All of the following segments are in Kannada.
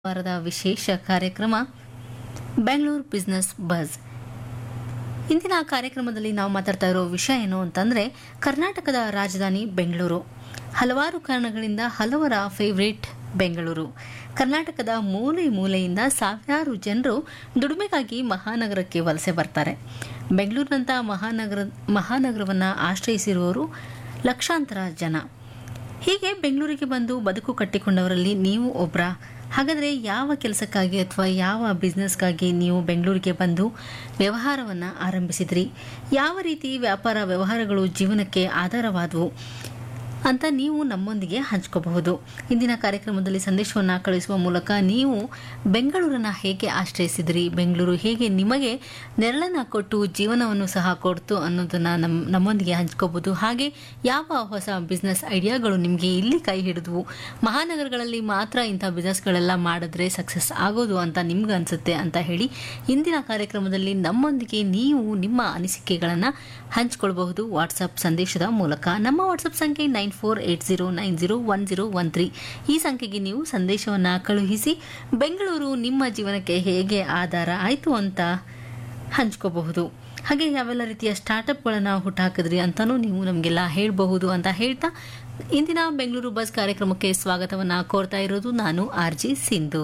ವಾರದ ವಿಶೇಷ ಕಾರ್ಯಕ್ರಮ ಬೆಂಗಳೂರು ಬಿಸ್ನೆಸ್ ಬಜ್ ಇಂದಿನ ಕಾರ್ಯಕ್ರಮದಲ್ಲಿ ನಾವು ಮಾತಾಡ್ತಾ ಇರೋ ವಿಷಯ ಏನು ಅಂತಂದರೆ ಕರ್ನಾಟಕದ ರಾಜಧಾನಿ ಬೆಂಗಳೂರು ಹಲವಾರು ಕಾರಣಗಳಿಂದ ಹಲವರ ಫೇವ್ರೇಟ್ ಬೆಂಗಳೂರು ಕರ್ನಾಟಕದ ಮೂಲೆ ಮೂಲೆಯಿಂದ ಸಾವಿರಾರು ಜನರು ದುಡಿಮೆಗಾಗಿ ಮಹಾನಗರಕ್ಕೆ ವಲಸೆ ಬರ್ತಾರೆ ಬೆಂಗಳೂರಿನಂಥ ಮಹಾನಗರ ಮಹಾನಗರವನ್ನು ಆಶ್ರಯಿಸಿರುವವರು ಲಕ್ಷಾಂತರ ಜನ ಹೀಗೆ ಬೆಂಗಳೂರಿಗೆ ಬಂದು ಬದುಕು ಕಟ್ಟಿಕೊಂಡವರಲ್ಲಿ ನೀವು ಒಬ್ಬರ ಹಾಗಾದರೆ ಯಾವ ಕೆಲಸಕ್ಕಾಗಿ ಅಥವಾ ಯಾವ ಬಿಸ್ನೆಸ್ಗಾಗಿ ನೀವು ಬೆಂಗಳೂರಿಗೆ ಬಂದು ವ್ಯವಹಾರವನ್ನು ಆರಂಭಿಸಿದ್ರಿ ಯಾವ ರೀತಿ ವ್ಯಾಪಾರ ವ್ಯವಹಾರಗಳು ಜೀವನಕ್ಕೆ ಆಧಾರವಾದವು ಅಂತ ನೀವು ನಮ್ಮೊಂದಿಗೆ ಹಂಚ್ಕೋಬಹುದು ಇಂದಿನ ಕಾರ್ಯಕ್ರಮದಲ್ಲಿ ಸಂದೇಶವನ್ನು ಕಳಿಸುವ ಮೂಲಕ ನೀವು ಬೆಂಗಳೂರನ್ನು ಹೇಗೆ ಆಶ್ರಯಿಸಿದ್ರಿ ಬೆಂಗಳೂರು ಹೇಗೆ ನಿಮಗೆ ನೆರಳನ್ನು ಕೊಟ್ಟು ಜೀವನವನ್ನು ಸಹ ಕೊಡ್ತು ಅನ್ನೋದನ್ನು ನಮ್ಮ ನಮ್ಮೊಂದಿಗೆ ಹಂಚ್ಕೋಬಹುದು ಹಾಗೆ ಯಾವ ಹೊಸ ಬಿಸ್ನೆಸ್ ಐಡಿಯಾಗಳು ನಿಮಗೆ ಇಲ್ಲಿ ಕೈ ಹಿಡಿದ್ವು ಮಹಾನಗರಗಳಲ್ಲಿ ಮಾತ್ರ ಇಂಥ ಬಿಸ್ನೆಸ್ಗಳೆಲ್ಲ ಮಾಡಿದ್ರೆ ಸಕ್ಸಸ್ ಆಗೋದು ಅಂತ ನಿಮ್ಗೆ ಅನಿಸುತ್ತೆ ಅಂತ ಹೇಳಿ ಇಂದಿನ ಕಾರ್ಯಕ್ರಮದಲ್ಲಿ ನಮ್ಮೊಂದಿಗೆ ನೀವು ನಿಮ್ಮ ಅನಿಸಿಕೆಗಳನ್ನು ಹಂಚಿಕೊಳ್ಬಹುದು ವಾಟ್ಸಪ್ ಸಂದೇಶದ ಮೂಲಕ ನಮ್ಮ ವಾಟ್ಸಪ್ ಸಂಖ್ಯೆ nine four eight zero nine zero one zero one three ಈ ಸಂಖ್ಯೆಗೆ ನೀವು ಸಂದೇಶವನ್ನು ಕಳುಹಿಸಿ ಬೆಂಗಳೂರು ನಿಮ್ಮ ಜೀವನಕ್ಕೆ ಹೇಗೆ ಆಧಾರ ಆಯಿತು ಅಂತ ಹಂಚ್ಕೋಬಹುದು ಹಾಗೆ ಯಾವೆಲ್ಲ ರೀತಿಯ ಸ್ಟಾರ್ಟಪ್ಗಳನ್ನು ಹುಟ್ಟಾಕಿದ್ರಿ ಅಂತಲೂ ನೀವು ನಮಗೆಲ್ಲ ಹೇಳಬಹುದು ಅಂತ ಹೇಳ್ತಾ ಇಂದಿನ ಬೆಂಗಳೂರು ಬಸ್ ಕಾರ್ಯಕ್ರಮಕ್ಕೆ ಸ್ವಾಗತವನ್ನು ಕೋರ್ತಾ ಇರೋದು ನಾನು ಆರ್ ಜಿ ಸಿಂಧು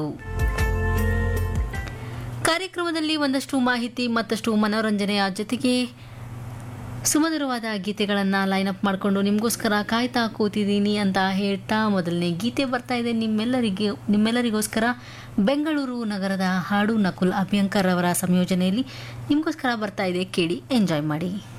ಕಾರ್ಯಕ್ರಮದಲ್ಲಿ ಒಂದಷ್ಟು ಮಾಹಿತಿ ಮತ್ತಷ್ಟು ಮನೋರಂಜನೆಯ ಜೊತೆಗೆ ಸುಮಧುರವಾದ ಗೀತೆಗಳನ್ನು ಲೈನ್ ಅಪ್ ಮಾಡಿಕೊಂಡು ನಿಮಗೋಸ್ಕರ ಕಾಯ್ತಾ ಕೂತಿದ್ದೀನಿ ಅಂತ ಹೇಳ್ತಾ ಮೊದಲನೇ ಗೀತೆ ಬರ್ತಾ ಇದೆ ನಿಮ್ಮೆಲ್ಲರಿಗೆ ನಿಮ್ಮೆಲ್ಲರಿಗೋಸ್ಕರ ಬೆಂಗಳೂರು ನಗರದ ಹಾಡು ನಕುಲ್ ಅಭ್ಯಂಕರ್ ಅವರ ಸಂಯೋಜನೆಯಲ್ಲಿ ನಿಮಗೋಸ್ಕರ ಬರ್ತಾ ಇದೆ ಕೇಳಿ ಎಂಜಾಯ್ ಮಾಡಿ